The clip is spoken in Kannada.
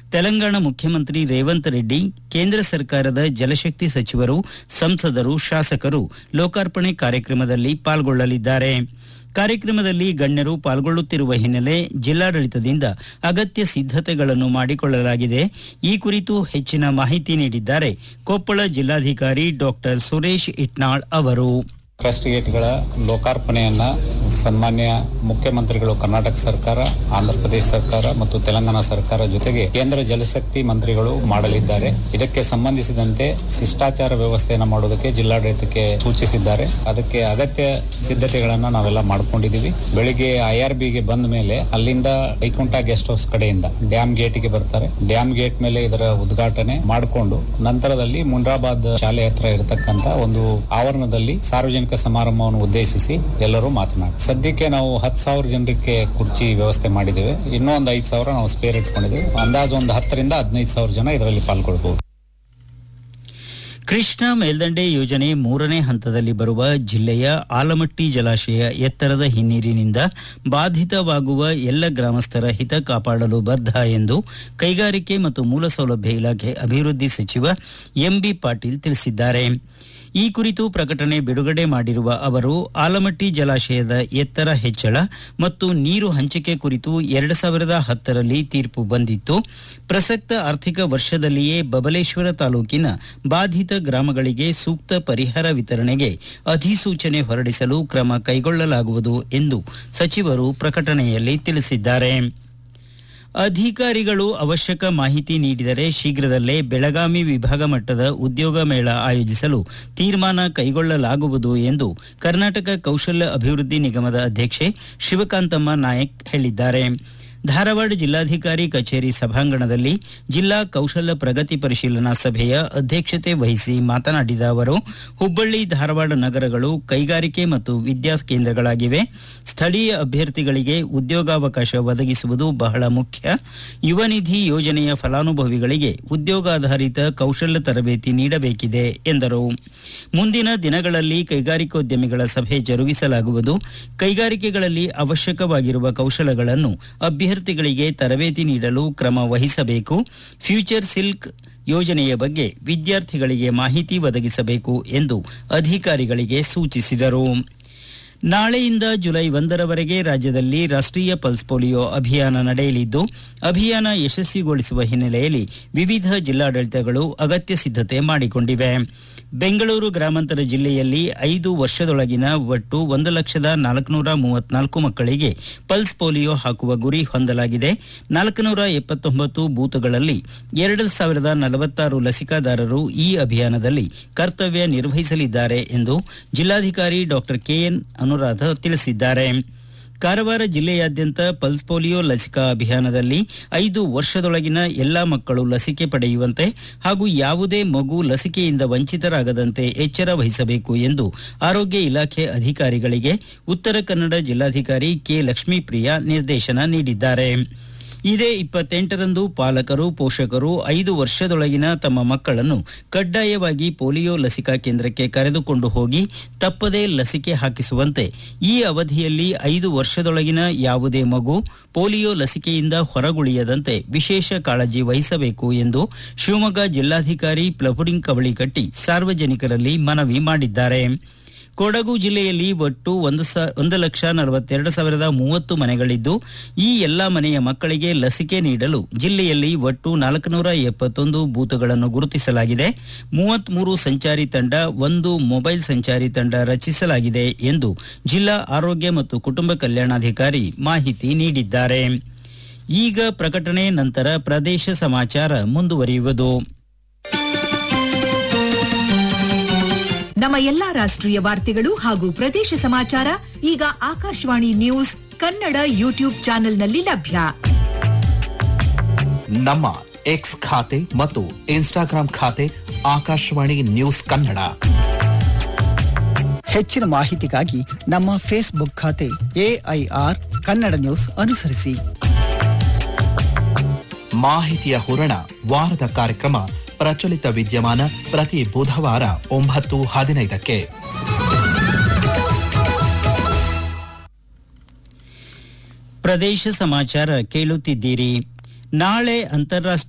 ತೆಲಂಗಾಣ ಮುಖ್ಯಮಂತ್ರಿ ರೇವಂತ್ ರೆಡ್ಡಿ ಕೇಂದ್ರ ಸರ್ಕಾರದ ಜಲಶಕ್ತಿ ಸಚಿವರು ಸಂಸದರು ಶಾಸಕರು ಲೋಕಾರ್ಪಣೆ ಕಾರ್ಯಕ್ರಮದಲ್ಲಿ ಪಾಲ್ಗೊಳ್ಳಲಿದ್ದಾರೆ ಕಾರ್ಯಕ್ರಮದಲ್ಲಿ ಗಣ್ಯರು ಪಾಲ್ಗೊಳ್ಳುತ್ತಿರುವ ಹಿನ್ನೆಲೆ ಜಿಲ್ಲಾಡಳಿತದಿಂದ ಅಗತ್ಯ ಸಿದ್ಧತೆಗಳನ್ನು ಮಾಡಿಕೊಳ್ಳಲಾಗಿದೆ ಈ ಕುರಿತು ಹೆಚ್ಚಿನ ಮಾಹಿತಿ ನೀಡಿದ್ದಾರೆ ಕೊಪ್ಪಳ ಜಿಲ್ಲಾಧಿಕಾರಿ ಡಾಕ್ಟರ್ ಸುರೇಶ್ ಇಟ್ನಾಳ್ ಅವರು ಕ್ರಸ್ಟ್ ಗೇಟ್ಗಳ ಲೋಕಾರ್ಪಣೆಯನ್ನ ಸನ್ಮಾನ್ಯ ಮುಖ್ಯಮಂತ್ರಿಗಳು ಕರ್ನಾಟಕ ಸರ್ಕಾರ ಆಂಧ್ರ ಪ್ರದೇಶ ಸರ್ಕಾರ ಮತ್ತು ತೆಲಂಗಾಣ ಸರ್ಕಾರ ಜೊತೆಗೆ ಕೇಂದ್ರ ಜಲಶಕ್ತಿ ಮಂತ್ರಿಗಳು ಮಾಡಲಿದ್ದಾರೆ ಇದಕ್ಕೆ ಸಂಬಂಧಿಸಿದಂತೆ ಶಿಷ್ಟಾಚಾರ ವ್ಯವಸ್ಥೆಯನ್ನ ಮಾಡೋದಕ್ಕೆ ಜಿಲ್ಲಾಡಳಿತಕ್ಕೆ ಸೂಚಿಸಿದ್ದಾರೆ ಅದಕ್ಕೆ ಅಗತ್ಯ ಸಿದ್ಧತೆಗಳನ್ನ ನಾವೆಲ್ಲ ಮಾಡ್ಕೊಂಡಿದೀವಿ ಬೆಳಿಗ್ಗೆ ಐ ಆರ್ ಬಿಗೆ ಬಂದ ಮೇಲೆ ಅಲ್ಲಿಂದ ವೈಕುಂಠ ಗೆಸ್ಟ್ ಹೌಸ್ ಕಡೆಯಿಂದ ಡ್ಯಾಮ್ ಗೇಟ್ಗೆ ಬರ್ತಾರೆ ಡ್ಯಾಮ್ ಗೇಟ್ ಮೇಲೆ ಇದರ ಉದ್ಘಾಟನೆ ಮಾಡಿಕೊಂಡು ನಂತರದಲ್ಲಿ ಮುನ್ರಾಬಾದ್ ಶಾಲೆ ಹತ್ರ ಇರತಕ್ಕಂತ ಒಂದು ಆವರಣದಲ್ಲಿ ಸಾರ್ವಜನಿಕ ಸಮಾರಂಭವನ್ನು ಉದ್ದೇಶಿಸಿ ಎಲ್ಲರೂ ಮಾತನಾಡಿ ಸದ್ಯಕ್ಕೆ ನಾವು ಹತ್ತು ಸಾವಿರ ಜನರಿಗೆ ಕುರ್ಚಿ ವ್ಯವಸ್ಥೆ ಮಾಡಿದ್ದೇವೆ ಇನ್ನೂ ಒಂದು ಐದು ಸಾವಿರ ನಾವು ಸ್ಪೇರ್ ಇಟ್ಕೊಂಡಿದ್ದೇವೆ ಅಂದಾಜು ಒಂದು ಹತ್ತರಿಂದ ಹದಿನೈದು ಸಾವಿರ ಜನ ಇದರಲ್ಲಿ ಪಾಲ್ಗೊಳ್ಬಹುದು ಕೃಷ್ಣಾ ಮೇಲ್ದಂಡೆ ಯೋಜನೆ ಮೂರನೇ ಹಂತದಲ್ಲಿ ಬರುವ ಜಿಲ್ಲೆಯ ಆಲಮಟ್ಟಿ ಜಲಾಶಯ ಎತ್ತರದ ಹಿನ್ನೀರಿನಿಂದ ಬಾಧಿತವಾಗುವ ಎಲ್ಲ ಗ್ರಾಮಸ್ಥರ ಹಿತ ಕಾಪಾಡಲು ಬದ್ಧ ಎಂದು ಕೈಗಾರಿಕೆ ಮತ್ತು ಮೂಲಸೌಲಭ್ಯ ಇಲಾಖೆ ಅಭಿವೃದ್ಧಿ ಸಚಿವ ಎಂಬಿ ಪಾಟೀಲ್ ತಿಳಿಸಿದ್ದಾರೆ ಈ ಕುರಿತು ಪ್ರಕಟಣೆ ಬಿಡುಗಡೆ ಮಾಡಿರುವ ಅವರು ಆಲಮಟ್ಟಿ ಜಲಾಶಯದ ಎತ್ತರ ಹೆಚ್ಚಳ ಮತ್ತು ನೀರು ಹಂಚಿಕೆ ಕುರಿತು ಎರಡು ಸಾವಿರದ ಹತ್ತರಲ್ಲಿ ತೀರ್ಪು ಬಂದಿತ್ತು ಪ್ರಸಕ್ತ ಆರ್ಥಿಕ ವರ್ಷದಲ್ಲಿಯೇ ಬಬಲೇಶ್ವರ ತಾಲೂಕಿನ ಬಾಧಿತ ಗ್ರಾಮಗಳಿಗೆ ಸೂಕ್ತ ಪರಿಹಾರ ವಿತರಣೆಗೆ ಅಧಿಸೂಚನೆ ಹೊರಡಿಸಲು ಕ್ರಮ ಕೈಗೊಳ್ಳಲಾಗುವುದು ಎಂದು ಸಚಿವರು ಪ್ರಕಟಣೆಯಲ್ಲಿ ತಿಳಿಸಿದ್ದಾರೆ ಅಧಿಕಾರಿಗಳು ಅವಶ್ಯಕ ಮಾಹಿತಿ ನೀಡಿದರೆ ಶೀಘ್ರದಲ್ಲೇ ಬೆಳಗಾವಿ ವಿಭಾಗ ಮಟ್ಟದ ಉದ್ಯೋಗ ಮೇಳ ಆಯೋಜಿಸಲು ತೀರ್ಮಾನ ಕೈಗೊಳ್ಳಲಾಗುವುದು ಎಂದು ಕರ್ನಾಟಕ ಕೌಶಲ್ಯ ಅಭಿವೃದ್ಧಿ ನಿಗಮದ ಅಧ್ಯಕ್ಷೆ ಶಿವಕಾಂತಮ್ಮ ನಾಯಕ್ ಹೇಳಿದ್ದಾರೆ ಧಾರವಾಡ ಜಿಲ್ಲಾಧಿಕಾರಿ ಕಚೇರಿ ಸಭಾಂಗಣದಲ್ಲಿ ಜಿಲ್ಲಾ ಕೌಶಲ್ಯ ಪ್ರಗತಿ ಪರಿಶೀಲನಾ ಸಭೆಯ ಅಧ್ಯಕ್ಷತೆ ವಹಿಸಿ ಮಾತನಾಡಿದ ಅವರು ಹುಬ್ಬಳ್ಳಿ ಧಾರವಾಡ ನಗರಗಳು ಕೈಗಾರಿಕೆ ಮತ್ತು ವಿದ್ಯಾ ಕೇಂದ್ರಗಳಾಗಿವೆ ಸ್ಥಳೀಯ ಅಭ್ಯರ್ಥಿಗಳಿಗೆ ಉದ್ಯೋಗಾವಕಾಶ ಒದಗಿಸುವುದು ಬಹಳ ಮುಖ್ಯ ಯುವ ನಿಧಿ ಯೋಜನೆಯ ಫಲಾನುಭವಿಗಳಿಗೆ ಉದ್ಯೋಗಾಧಾರಿತ ಕೌಶಲ್ಯ ತರಬೇತಿ ನೀಡಬೇಕಿದೆ ಎಂದರು ಮುಂದಿನ ದಿನಗಳಲ್ಲಿ ಕೈಗಾರಿಕೋದ್ಯಮಿಗಳ ಸಭೆ ಜರುಗಿಸಲಾಗುವುದು ಕೈಗಾರಿಕೆಗಳಲ್ಲಿ ಅವಶ್ಯಕವಾಗಿರುವ ಕೌಶಲಗಳನ್ನು ಅಭ್ಯರ್ಥಿಗಳಿಗೆ ತರಬೇತಿ ನೀಡಲು ಕ್ರಮ ವಹಿಸಬೇಕು ಫ್ಯೂಚರ್ ಸಿಲ್ಕ್ ಯೋಜನೆಯ ಬಗ್ಗೆ ವಿದ್ಯಾರ್ಥಿಗಳಿಗೆ ಮಾಹಿತಿ ಒದಗಿಸಬೇಕು ಎಂದು ಅಧಿಕಾರಿಗಳಿಗೆ ಸೂಚಿಸಿದರು ನಾಳೆಯಿಂದ ಜುಲೈ ಒಂದರವರೆಗೆ ರಾಜ್ಯದಲ್ಲಿ ರಾಷ್ಟ್ರೀಯ ಪಲ್ಸ್ ಪೋಲಿಯೋ ಅಭಿಯಾನ ನಡೆಯಲಿದ್ದು ಅಭಿಯಾನ ಯಶಸ್ವಿಗೊಳಿಸುವ ಹಿನ್ನೆಲೆಯಲ್ಲಿ ವಿವಿಧ ಜಿಲ್ಲಾಡಳಿತಗಳು ಅಗತ್ಯ ಸಿದ್ಧತೆ ಮಾಡಿಕೊಂಡಿವೆ ಬೆಂಗಳೂರು ಗ್ರಾಮಾಂತರ ಜಿಲ್ಲೆಯಲ್ಲಿ ಐದು ವರ್ಷದೊಳಗಿನ ಒಟ್ಟು ಒಂದು ಲಕ್ಷದ ನಾಲ್ಕುನೂರ ಮೂವತ್ನಾಲ್ಕು ಮಕ್ಕಳಿಗೆ ಪಲ್ಸ್ ಪೋಲಿಯೋ ಹಾಕುವ ಗುರಿ ಹೊಂದಲಾಗಿದೆ ನಾಲ್ಕುನೂರ ಎಪ್ಪತ್ತೊಂಬತ್ತು ಬೂತ್ಗಳಲ್ಲಿ ಎರಡು ಸಾವಿರದ ನಲವತ್ತಾರು ಲಸಿಕಾದಾರರು ಈ ಅಭಿಯಾನದಲ್ಲಿ ಕರ್ತವ್ಯ ನಿರ್ವಹಿಸಲಿದ್ದಾರೆ ಎಂದು ಜಿಲ್ಲಾಧಿಕಾರಿ ಡಾಕ್ಟರ್ ಕೆಎನ್ ಅನುರಾಧ ತಿಳಿಸಿದ್ದಾರೆ ಕಾರವಾರ ಜಿಲ್ಲೆಯಾದ್ಯಂತ ಪಲ್ಸ್ ಪೋಲಿಯೋ ಲಸಿಕಾ ಅಭಿಯಾನದಲ್ಲಿ ಐದು ವರ್ಷದೊಳಗಿನ ಎಲ್ಲಾ ಮಕ್ಕಳು ಲಸಿಕೆ ಪಡೆಯುವಂತೆ ಹಾಗೂ ಯಾವುದೇ ಮಗು ಲಸಿಕೆಯಿಂದ ವಂಚಿತರಾಗದಂತೆ ಎಚ್ಚರ ವಹಿಸಬೇಕು ಎಂದು ಆರೋಗ್ಯ ಇಲಾಖೆ ಅಧಿಕಾರಿಗಳಿಗೆ ಉತ್ತರ ಕನ್ನಡ ಜಿಲ್ಲಾಧಿಕಾರಿ ಕೆ ಲಕ್ಷ್ಮೀಪ್ರಿಯಾ ನಿರ್ದೇಶನ ನೀಡಿದ್ದಾರೆ ಇದೇ ಇಪ್ಪತ್ತೆಂಟರಂದು ಪಾಲಕರು ಪೋಷಕರು ಐದು ವರ್ಷದೊಳಗಿನ ತಮ್ಮ ಮಕ್ಕಳನ್ನು ಕಡ್ಡಾಯವಾಗಿ ಪೋಲಿಯೋ ಲಸಿಕಾ ಕೇಂದ್ರಕ್ಕೆ ಕರೆದುಕೊಂಡು ಹೋಗಿ ತಪ್ಪದೇ ಲಸಿಕೆ ಹಾಕಿಸುವಂತೆ ಈ ಅವಧಿಯಲ್ಲಿ ಐದು ವರ್ಷದೊಳಗಿನ ಯಾವುದೇ ಮಗು ಪೋಲಿಯೋ ಲಸಿಕೆಯಿಂದ ಹೊರಗುಳಿಯದಂತೆ ವಿಶೇಷ ಕಾಳಜಿ ವಹಿಸಬೇಕು ಎಂದು ಶಿವಮೊಗ್ಗ ಜಿಲ್ಲಾಧಿಕಾರಿ ಪ್ಲಬುರಿಂಗ್ ಕವಳಿಕಟ್ಟಿ ಸಾರ್ವಜನಿಕರಲ್ಲಿ ಮನವಿ ಮಾಡಿದ್ದಾರೆ ಕೊಡಗು ಜಿಲ್ಲೆಯಲ್ಲಿ ಒಟ್ಟು ಒಂದು ಸ ಒಂದು ಲಕ್ಷ ನಲವತ್ತೆರಡು ಸಾವಿರದ ಮೂವತ್ತು ಮನೆಗಳಿದ್ದು ಈ ಎಲ್ಲಾ ಮನೆಯ ಮಕ್ಕಳಿಗೆ ಲಸಿಕೆ ನೀಡಲು ಜಿಲ್ಲೆಯಲ್ಲಿ ಒಟ್ಟು ನಾಲ್ಕುನೂರ ಎಪ್ಪತ್ತೊಂದು ಬೂತ್ಗಳನ್ನು ಗುರುತಿಸಲಾಗಿದೆ ಮೂವತ್ಮೂರು ಸಂಚಾರಿ ತಂಡ ಒಂದು ಮೊಬೈಲ್ ಸಂಚಾರಿ ತಂಡ ರಚಿಸಲಾಗಿದೆ ಎಂದು ಜಿಲ್ಲಾ ಆರೋಗ್ಯ ಮತ್ತು ಕುಟುಂಬ ಕಲ್ಯಾಣಾಧಿಕಾರಿ ಮಾಹಿತಿ ನೀಡಿದ್ದಾರೆ ಈಗ ಪ್ರಕಟಣೆ ನಂತರ ಪ್ರದೇಶ ಸಮಾಚಾರ ಮುಂದುವರಿಯುವುದು ನಮ್ಮ ಎಲ್ಲಾ ರಾಷ್ಟ್ರೀಯ ವಾರ್ತೆಗಳು ಹಾಗೂ ಪ್ರದೇಶ ಸಮಾಚಾರ ಈಗ ಆಕಾಶವಾಣಿ ನ್ಯೂಸ್ ಕನ್ನಡ ಯೂಟ್ಯೂಬ್ ಚಾನೆಲ್ನಲ್ಲಿ ಲಭ್ಯ ನಮ್ಮ ಎಕ್ಸ್ ಖಾತೆ ಮತ್ತು ಇನ್ಸ್ಟಾಗ್ರಾಂ ಖಾತೆ ಆಕಾಶವಾಣಿ ನ್ಯೂಸ್ ಕನ್ನಡ ಹೆಚ್ಚಿನ ಮಾಹಿತಿಗಾಗಿ ನಮ್ಮ ಫೇಸ್ಬುಕ್ ಖಾತೆ ಎಐಆರ್ ಕನ್ನಡ ನ್ಯೂಸ್ ಅನುಸರಿಸಿ ಮಾಹಿತಿಯ ಹೂರಣ ವಾರದ ಕಾರ್ಯಕ್ರಮ ಪ್ರಚಲಿತ ವಿದ್ಯಮಾನ ಪ್ರತಿ ಬುಧವಾರ ಒಂಬತ್ತು ಹದಿನೈದಕ್ಕೆ ಪ್ರದೇಶ ಸಮಾಚಾರ ಕೇಳುತ್ತಿದ್ದೀರಿ ನಾಳೆ ಅಂತಾರಾಷ್ಟ್ರೀಯ